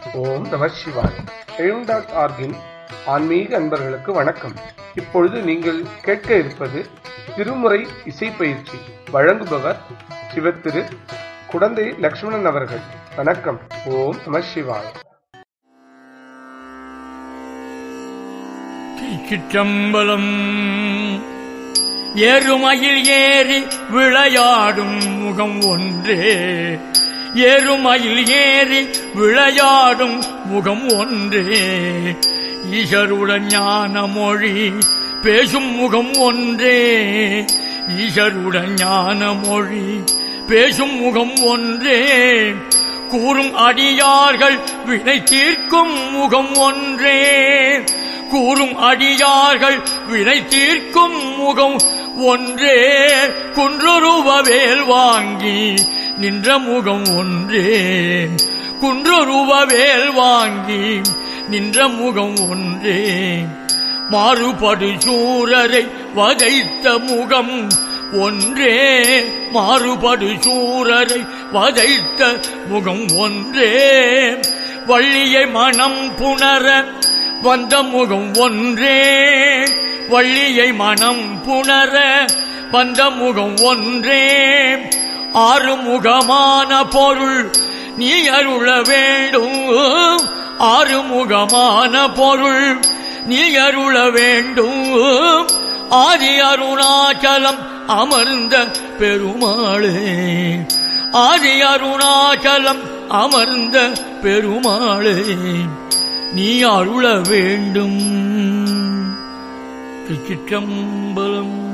ஓம் நம சிவாய் எழும் டாட் ஆர்கின் ஆன்மீக அன்பர்களுக்கு வணக்கம் இப்பொழுது நீங்கள் கேட்க இருப்பது திருமுறை இசை பயிற்சி வழங்குபவர் சிவத்திரு குடந்தை லக்ஷ்மணன் அவர்கள் வணக்கம் ஓம் நம சிவாய் சிற்றம்பலம் ஏறுமயில் ஏறி விளையாடும் முகம் ஒன்றே ஏறுமயில் ஏறி விளையாடும் முகம் ஒன்றே ஈசருடன் ஞான மொழி பேசும் முகம் ஒன்றே ஈசருடன் ஞான மொழி பேசும் முகம் ஒன்றே கூறும் அடியார்கள் வினை தீர்க்கும் முகம் ஒன்றே கூறும் அடியார்கள் வினை தீர்க்கும் முகம் ஒன்றே குன்றுருவவேல் வாங்கி நின்ற முகம் ஒன்றே குன்றுருவவேல் வாங்கி நின்ற முகம் ஒன்றே மாறுபடு சூரரை வதைத்த முகம் ஒன்றே மாறுபடு சூரரை வதைத்த முகம் ஒன்றே வள்ளியை மனம் புணர வந்த முகம் ஒன்றே வள்ளியை மனம் புணர வந்த முகம் ஒன்றே ஆறுமுகமான பொருள் நீ அருள வேண்டும் ஆறுமுகமான பொருள் நீ அருள வேண்டும் ஆதி அருணாச்சலம் அமர்ந்த பெருமாளே ஆதி அருணாச்சலம் அமர்ந்த பெருமாளே நீ அருள வேண்டும் சிற்றம்பலம்